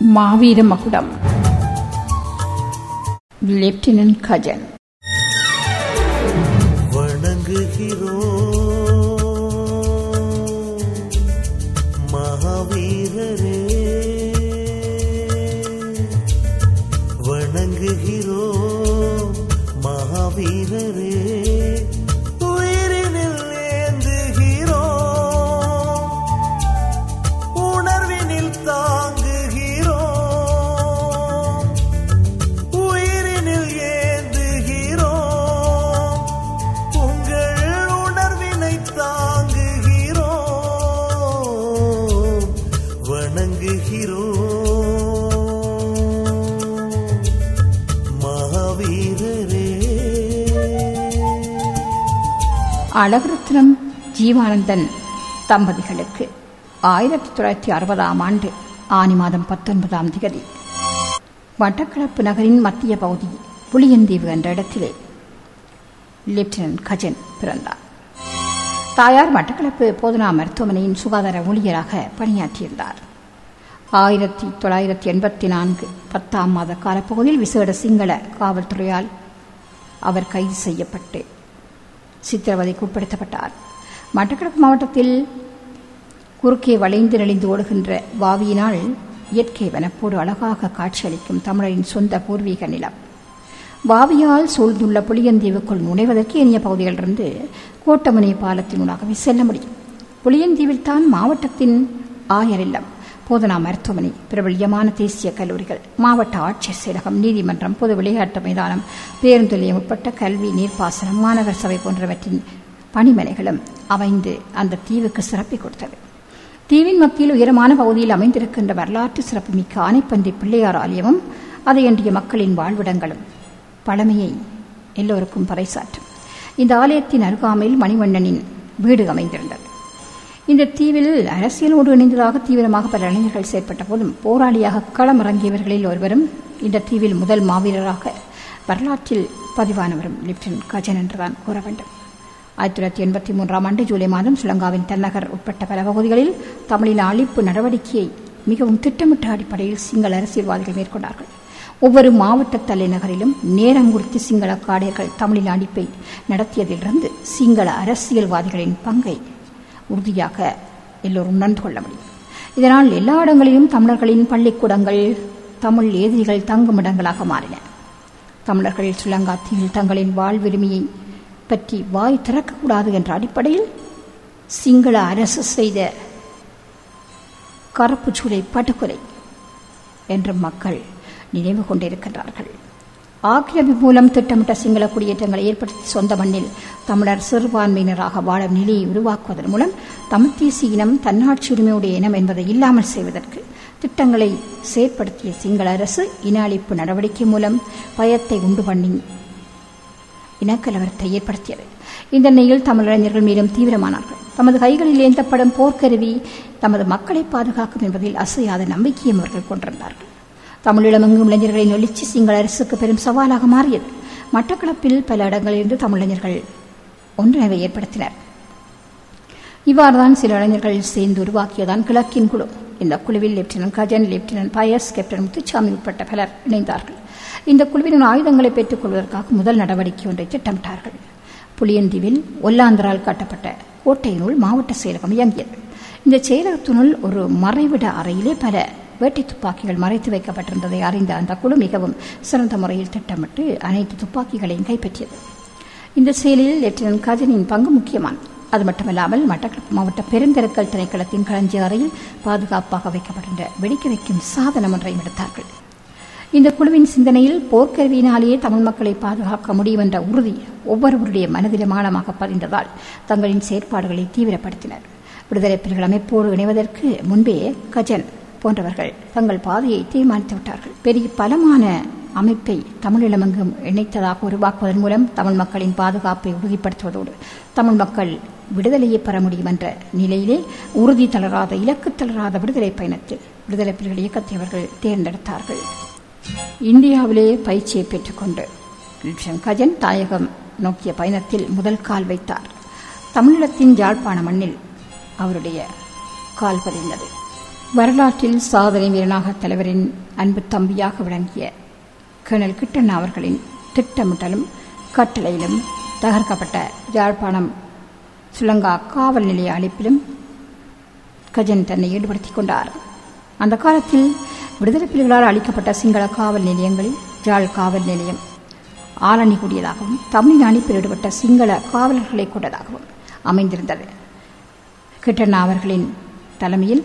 மாவீர மகுடம் லெப்டினன்ட் கஜன் வணங்குகிறோம் மகாவீரரே வணங்குகிறோம் மகாவீரரே உயிரினில் ஏந்துகிறோம் உணர்வினில் தாங்குகிறோம் உயிரினில் ஏந்துகிறோம் உங்கள் உணர்வினை தாங்குகிறோம் வணங்குகிறோம் மகாவீரரே அழகுரத்னம் ஜீவானந்தன் தம்பதிகளுக்கு ஆயிரத்தி தொள்ளாயிரத்தி அறுபதாம் ஆண்டு ஆனி மாதம் பத்தொன்பதாம் திகதி மட்டக்களப்பு நகரின் மத்திய பகுதி புளியந்தீவு என்ற இடத்திலே லெப்டினன்ட் கஜன் பிறந்தார் தாயார் மட்டக்களப்பு போதனா மருத்துவமனையின் சுகாதார ஊழியராக பணியாற்றியிருந்தார் ஆயிரத்தி தொள்ளாயிரத்தி எண்பத்தி நான்கு பத்தாம் மாத காலப்பகுதியில் விசேட சிங்கள காவல்துறையால் அவர் கைது செய்யப்பட்டு சித்திரவதைக்கு உட்படுத்தப்பட்டார் மட்டக்களப்பு மாவட்டத்தில் குறுக்கே வளைந்து நெளிந்து ஓடுகின்ற வாவியினால் இயற்கை வனப்போடு அழகாக காட்சியளிக்கும் தமிழரின் சொந்த பூர்வீக நிலம் வாவியால் சூழ்ந்துள்ள புளியந்தீவுக்குள் நுழைவதற்கு இனிய பகுதிகளிலிருந்து கோட்டமனை பாலத்தினூடாகவே செல்ல முடியும் புளியந்தீவில் தான் மாவட்டத்தின் ஆயர் இல்லம் போதனா மருத்துவமனை பிரபல்யமான தேசிய கல்லூரிகள் மாவட்ட ஆட்சியர் செயலகம் நீதிமன்றம் பொது விளையாட்டு மைதானம் பேருந்து நிலையம் உட்பட்ட கல்வி நீர்ப்பாசனம் மாநகர சபை போன்றவற்றின் பணிமனைகளும் அமைந்து அந்த தீவுக்கு சிறப்பை கொடுத்தது தீவின் மத்தியில் உயரமான பகுதியில் அமைந்திருக்கின்ற வரலாற்று சிறப்புமிக்க ஆனைப்பந்தி பிள்ளையார் ஆலயமும் அதையன்றிய மக்களின் வாழ்விடங்களும் பழமையை எல்லோருக்கும் பறைசாற்றும் இந்த ஆலயத்தின் அருகாமையில் மணிவண்ணனின் வீடு அமைந்திருந்தது இந்த தீவில் அரசியலோடு இணைந்ததாக தீவிரமாக பல இளைஞர்கள் செயற்பட்ட போதும் போராளியாக களமிறங்கியவர்களில் ஒருவரும் இந்த தீவில் முதல் மாவீரராக வரலாற்றில் பதிவானவரும் லெப்டினன்ட் கஜன் என்றுதான் கூற வேண்டும் ஆயிரத்தி தொள்ளாயிரத்தி எண்பத்தி மூன்றாம் ஆண்டு ஜூலை மாதம் சுலங்காவின் தென்னகர் உட்பட்ட பல பகுதிகளில் தமிழின் அழிப்பு நடவடிக்கையை மிகவும் திட்டமிட்ட அடிப்படையில் சிங்கள அரசியல்வாதிகள் மேற்கொண்டார்கள் ஒவ்வொரு மாவட்ட தலைநகரிலும் நேரம் குறித்து சிங்கள காடையர்கள் தமிழின் அழிப்பை நடத்தியதிலிருந்து சிங்கள அரசியல்வாதிகளின் பங்கை உறுதியாக எல்லோரும் உணர்ந்து கொள்ள முடியும் இதனால் எல்லா இடங்களிலும் தமிழர்களின் பள்ளிக்கூடங்கள் தமிழ் ஏதிரிகள் தங்குமிடங்களாக மாறின தமிழர்கள் சுலங்காத்தீவில் தங்களின் வாழ்விருமையை பற்றி வாய் திறக்கக்கூடாது என்ற அடிப்படையில் சிங்கள அரசு செய்த கருப்பு சூளை படுகொலை என்று மக்கள் நினைவு கொண்டிருக்கின்றார்கள் ஆக்கிரமிப்பு மூலம் திட்டமிட்ட சிங்கள குடியேற்றங்களை ஏற்படுத்தி சொந்த மண்ணில் தமிழர் சிறுபான்மையினராக வாழும் நிலையை உருவாக்குவதன் மூலம் தமிழ் தேசிய இனம் தன்னாட்சி உரிமையுடைய இனம் என்பதை இல்லாமல் செய்வதற்கு திட்டங்களை செயற்படுத்திய சிங்கள அரசு இன அழிப்பு நடவடிக்கை மூலம் பயத்தை உண்டு பண்ணி இனக்கலவரத்தை ஏற்படுத்தியது இந்த நிலையில் தமிழறிஞர்கள் மேலும் தீவிரமானார்கள் தமது கைகளில் ஏந்தப்படும் போர்க்கருவி தமது மக்களை பாதுகாக்கும் என்பதில் அசையாத நம்பிக்கையும் அவர்கள் கொண்டிருந்தார்கள் தமிழீழமெங்கும் இளைஞர்களின் எழுச்சி சிங்கள அரசுக்கு பெரும் சவாலாக மாறியது மட்டக்களப்பில் பல இடங்களிலிருந்து தமிழறிஞர்கள் ஒன்றிணைவை ஏற்படுத்தினர் இவ்வாறுதான் சில இளைஞர்கள் சேர்ந்து உருவாக்கியதான் கிழக்கின் குழு இந்த குழுவில் lieutenant Gajan lieutenant Pius captain Muthusamy உட்பட்ட பலர் இணைந்தார்கள் இந்த குழுவினர் ஆயுதங்களை பெற்றுக் கொள்வதற்காக முதல் நடவடிக்கை ஒன்றை திட்டமிட்டார்கள் புளியந்தீவில் ஒல்லாந்தரால் கட்டப்பட்ட கோட்டையினுள் மாவட்ட செயலகம் இயங்கியது இந்த செயலகத்தினுள் ஒரு மறைவிட அறையிலே பல வேட்டை துப்பாக்கிகள் மறைத்து வைக்கப்பட்டிருந்ததை அறிந்த அந்த குழு மிகவும் சிறந்த முறையில் திட்டமிட்டு அனைத்து துப்பாக்கிகளையும் கைப்பற்றியது இந்த செயலில் லெப்டினன்ட் கஜனின் பங்கு முக்கியமானது அது மட்டுமல்லாமல் மட்டக்களப்பு மாவட்ட பெருந்தெருக்கல் திணைக்களத்தின் களஞ்சிய அறையில் பாதுகாப்பாக வைக்கப்பட்டிருந்த வெடிக்க வைக்கும் சாதனம் ஒன்றையும் எடுத்தார்கள் இந்த குழுவின் சிந்தனையில் போர்க்கருவியினாலேயே தமிழ் மக்களை பாதுகாக்க முடியும் என்ற உறுதி ஒவ்வொருவருடைய மனதிலும் ஆழமாக பதிந்ததால் தங்களின் செயற்பாடுகளை தீவிரப்படுத்தினர் விடுதலை புலிகள் அமைப்போடு இணைவதற்கு முன்பே கஜன் போன்றவர்கள் தங்கள் பாதையை தீர்மானித்து விட்டார்கள் பெரிய பலமான அமைப்பை தமிழீழமெங்கும் இணைத்ததாக உருவாக்குவதன் மூலம் தமிழ் மக்களின் பாதுகாப்பை உறுதிப்படுத்துவதோடு தமிழ் மக்கள் விடுதலையை பெற முடியும் என்ற நிலையிலே உறுதி தளராத இலக்கு தளராத விடுதலை பயணத்தில் விடுதலை புலிகள் இயக்கத்தை அவர்கள் தேர்ந்தெடுத்தார்கள் இந்தியாவிலே பயிற்சியை பெற்றுக்கொண்டு கஜன் தாயகம் நோக்கிய பயணத்தில் முதல் கால் வைத்தார் தமிழீழத்தின் யாழ்ப்பாண மண்ணில் அவருடைய கால் பதிந்தது வரலாற்றில் சாதனை வீரனாக தலைவரின் அன்பு தம்பியாக விளங்கிய கர்னல் கிட்டண்ணா அவர்களின் திட்டமிட்டலும் கட்டளையிலும் தகர்க்கப்பட்ட யாழ்ப்பாணம் சுலங்கா காவல் நிலைய அழைப்பிலும் கஜன் தன்னை ஈடுபடுத்திக் கொண்டார் அந்த காலத்தில் விடுதலை புலிகளால் அளிக்கப்பட்ட சிங்கள காவல் நிலையங்களில் ஜாழ் காவல் நிலையம் ஆளணி கூடியதாகவும் தமிழின் அணிப்பில் ஈடுபட்ட சிங்கள காவலர்களை கொண்டதாகவும் அமைந்திருந்தது கிட்டண்ணா அவர்களின் தலைமையில்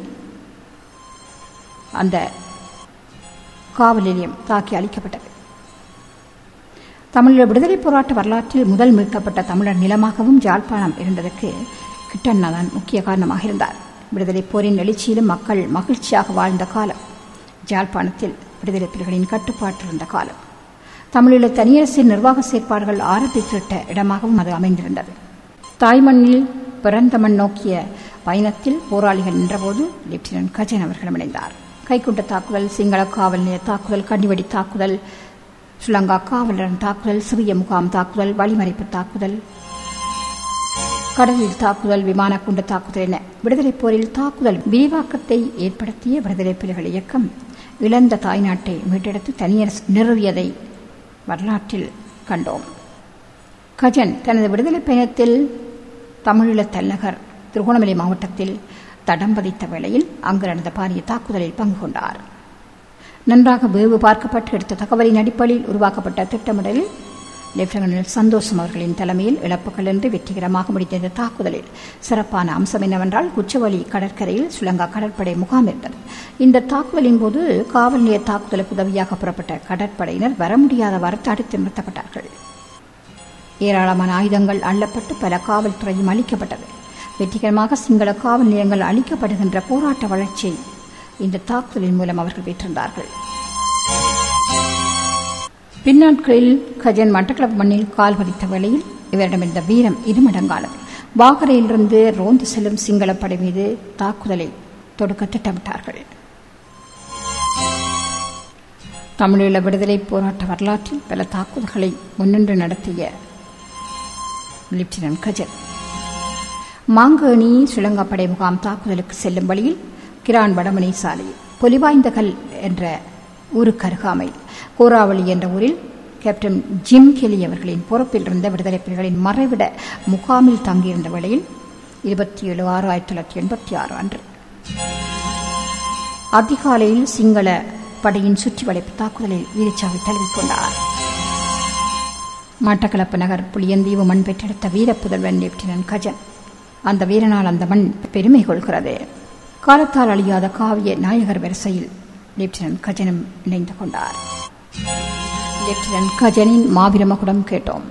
அந்த காவல் நிலையம் தாக்கி அளிக்கப்பட்டது தமிழர் விடுதலை போராட்ட வரலாற்றில் முதல் மீட்கப்பட்ட தமிழர் நிலமாகவும் ஜாழ்ப்பாணம் இருந்ததற்கு கிட்டண்ணா தான் முக்கிய காரணமாக இருந்தார் விடுதலை போரின் எழுச்சியிலும் மக்கள் மகிழ்ச்சியாக வாழ்ந்த காலம் ஜாழ்ப்பாணத்தில் விடுதலை புலிகளின் கட்டுப்பாட்டில் இருந்த காலம் தமிழீழ தனியரசின் நிர்வாக செயற்பாடுகள் ஆரம்பித்துவிட்ட இடமாகவும் அது அமைந்திருந்தது தாய்மண்ணில் பிறந்த மண் நோக்கிய பயணத்தில் போராளிகள் நின்றபோது லெப்டினன்ட் கஜன் அவர்கள் இணைந்தார் கைக்குண்ட தாக்குதல் சிங்கள காவல் நிலைய தாக்குதல் கண்ணிவெடி தாக்குதல் ஸ்ரீலங்கா காவலர் தாக்குதல் சிறிய முகாம் தாக்குதல் வழிமறைப்பு தாக்குதல் கடலில் தாக்குதல் விமான குண்டு தாக்குதல் என விடுதலைப் போரில் தாக்குதல் விரிவாக்கத்தை ஏற்படுத்திய விடுதலை புலிகள் இயக்கம் இழந்த தாய்நாட்டை மீட்டெடுத்து தனியரசு நிறுவியதை வரலாற்றில் கண்டோம் கஜன் தனது விடுதலை பயணத்தில் தமிழீழ தலைநகர் திருகோணமலை மாவட்டத்தில் தடம் பதித்த வேளையில் அங்கு நடந்த பாரிய தாக்குதலில் பங்கு கொண்டார் நன்றாக வேவு பார்க்கப்பட்டு எடுத்த தகவலின் அடிப்படையில் உருவாக்கப்பட்ட திட்டமிடலில் லெப்டினன்ட் சந்தோஷம் அவர்களின் தலைமையில் இழப்புகள் என்று வெற்றிகரமாக முடித்த இந்த தாக்குதலில் சிறப்பான அம்சம் என்னவென்றால் குச்சவெளி கடற்கரையில் ஸ்ரீலங்கா கடற்படை முகாம் இருந்தது இந்த தாக்குதலின் போது காவல் நிலைய தாக்குதலுக்கு உதவியாக புறப்பட்ட கடற்படையினர் வர முடியாதவாறு தடுத்து நிறுத்தப்பட்டார்கள் ஏராளமான ஆயுதங்கள் அள்ளப்பட்டு பல காவல்துறையும் அளிக்கப்பட்டது வெற்றிகரமாக சிங்கள காவல் நிலையங்கள் அளிக்கப்படுகின்ற போராட்ட வளர்ச்சியை இந்த தாக்குதலின் மூலம் அவர்கள் பெற்றிருந்தார்கள் பின்னாட்களில் கஜன் மட்டக்களப்பு மண்ணில் கால் பதித்த வேளையில் இவரிடமிருந்த வீரம் இருமடங்கானது வாகரையிலிருந்து ரோந்து செல்லும் சிங்களப்படை மீது தாக்குதலை தொடுக்க திட்டமிட்டார்கள் தமிழீழ விடுதலை போராட்ட வரலாற்றில் பல தாக்குதல்களை முன்னின்று நடத்திய லெப்டினன்ட் கஜன் மாங்கேணி ஸ்ரீலங்கா படை முகாம் தாக்குதலுக்கு செல்லும் வழியில் கிரான் வடமணி சாலையில் பொலிவாய்ந்தகல் என்ற ஊருக்கு அருகாமையில் கோராவளி என்ற ஊரில் கேப்டன் ஜிம் கெலி அவர்களின் பொறுப்பில் இருந்த விடுதலை புலிகளின் மறைவிட முகாமில் தங்கியிருந்த வேளையில் இருபத்தி ஏழு ஆறு ஆயிரத்தி தொள்ளாயிரத்தி எண்பத்தி ஆறு அன்று அதிகாலையில் சிங்கள படையின் சுற்றி வளைப்பு தாக்குதலில் வீரச்சாவை தழுவிக்கொண்டார் மட்டக்களப்பு நகர் புளியந்தீவு மண் பெற்றெடுத்த வீரப்புதல்வன் லெப்டினன்ட் கஜன் அந்த வீரனால் அந்த மண் பெருமை கொள்கிறது காலத்தால் அழியாத காவிய நாயகர் வரிசையில் லெப்டினன்ட் கஜனும் இணைந்து கொண்டார் லெப்டினன்ட் கஜனின் மாவீரமகுடம் கேட்டோம்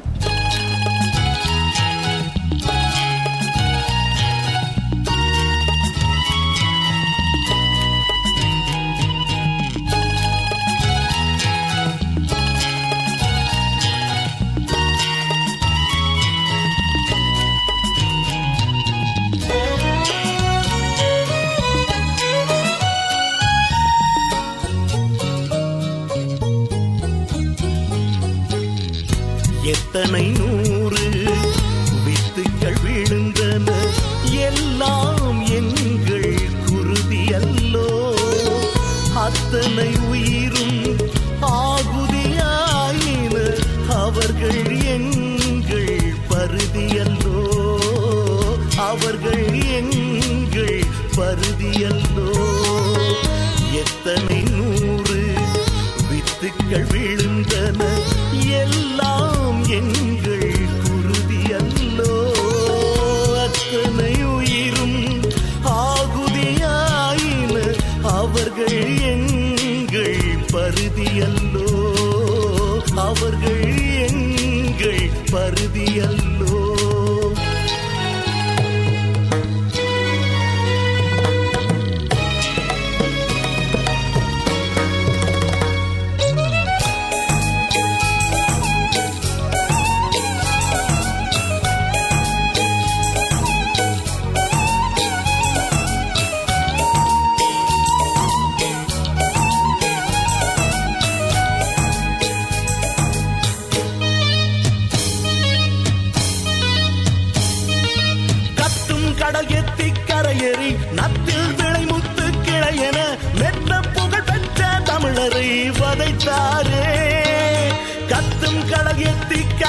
எத்தனை நூறு வித்துக்கள் விழுந்தன எல்லாம் எங்கள் குருதி அல்லோ அத்தனை உயிரும் ஆகுதியாயின அவர்கள் எங்கள் பருதி அல்லோ அவர்கள் எங்கள் பருதி அல்லோ எத்தனை நூறு வித்துக்கள் விழுந்தன எல்லாம் எங்கள் குருதி அல்லோ அத்தனை உயிரும் ஆகுதியாயின அவர்கள் எங்கள் பருதி அல்லோ அவர்கள் எங்கள் பருதி அல்லோ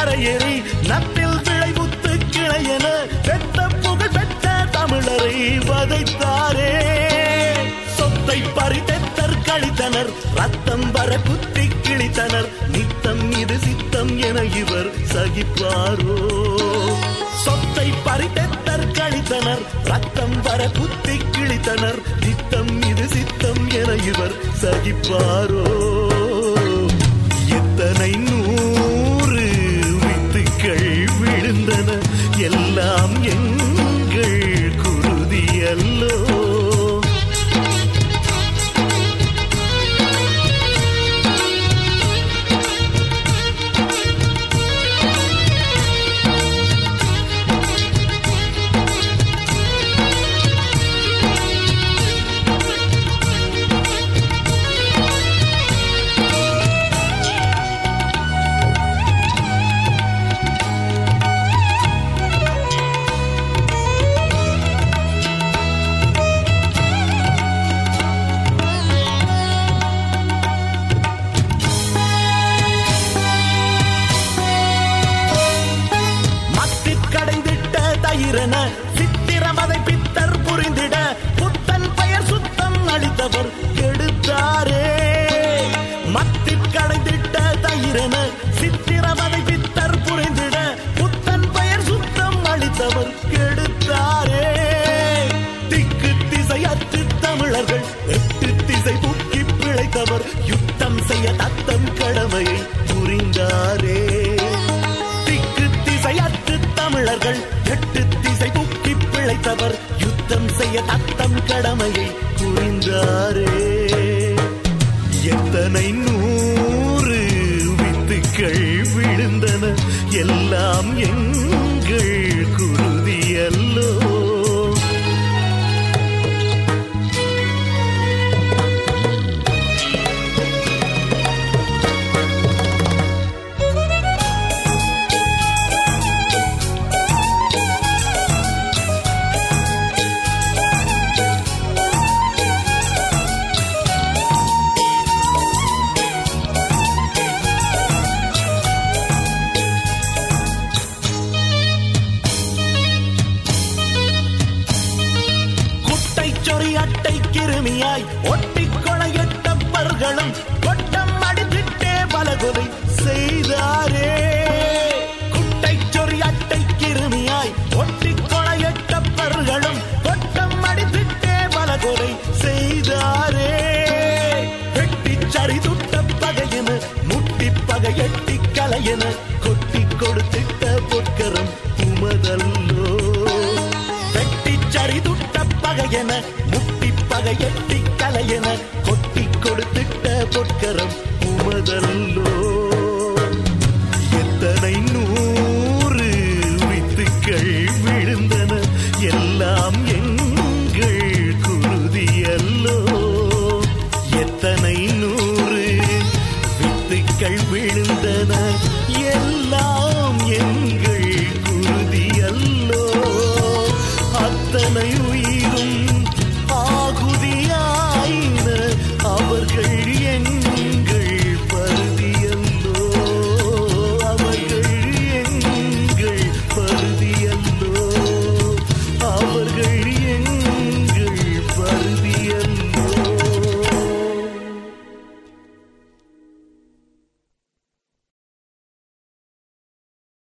கரையேறி நட்டில் விளைவுத்து கிளையென பெத்த புகழ் பெற்ற தமிழரை வதைத்தாரே சொத்தை பறித்தெத்தர் கழித்தனர் ரத்தம் வர குத்தி கிழித்தனர் நித்தம் இது சித்தம் என இவர் சகிப்பாரோ சொத்தை பறித்தெத்தர் கழித்தனர் ரத்தம் வர குத்தி கிழித்தனர் நித்தம் இது சித்தம் என இவர் சகிப்பாரோ எத்தனை நூறு வித்துக்கள் விழுந்தன எல்லாம் எங்கள் குருதி அல்லோ மத்திற் கடைந்திட்ட தயிரென சித்திரமதை பித்தர் புரிந்திட புத்தன் பெயர் சுத்தம் அளித்தவர் கெடுத்தாரே மத்திற் கடைந்திட்ட தயிரென சித்திரமதை பித்தர் புரிந்திட புத்தன் பெயர் சுத்தம் அளித்தவர் கெடுத்தாரே திக்கு திசையற்று தமிழர்கள் எட்டு திசை புக்கி பிழைத்தவர் யுத்தம் செய்ய தத்தம் கடமையை புரிந்தாரே திக்கு திசையற்று தமிழர்கள் எட்டு திசை புக்கி பிழைத்தவர் யுத்தம் செய்ய தத்தம் கடமையை புரிந்தாரே எத்தனை நூறு வித்துக்கள் விழுந்தன எல்லாம் எங்கள் குருதி அல்லோ குட்டை சொறி அட்டை கிருமியாய் ஒட்டிக் கொளையட்டப்பர்களும் கொட்டம் அடித்திட்டே பலகுலை செய்தாரே குட்டை சொறி அட்டை கிருமியாய் ஒட்டிக் கொளையட்டப்பர்களும் கொட்டம் அடித்திட்டே பலகுலை செய்தாரே வெட்டிச் சரி துட்ட பகையென முட்டி பகையட்டி கலையென கொட்டி கொடுத்திட்ட பொற்கரம் உமதல்லோ வெட்டிச் சரிதுட்ட பகையென முட்டி பகையட்டி கலையென கொட்டி கொடுத்திட்ட பொற்கரம் உமதல்லோ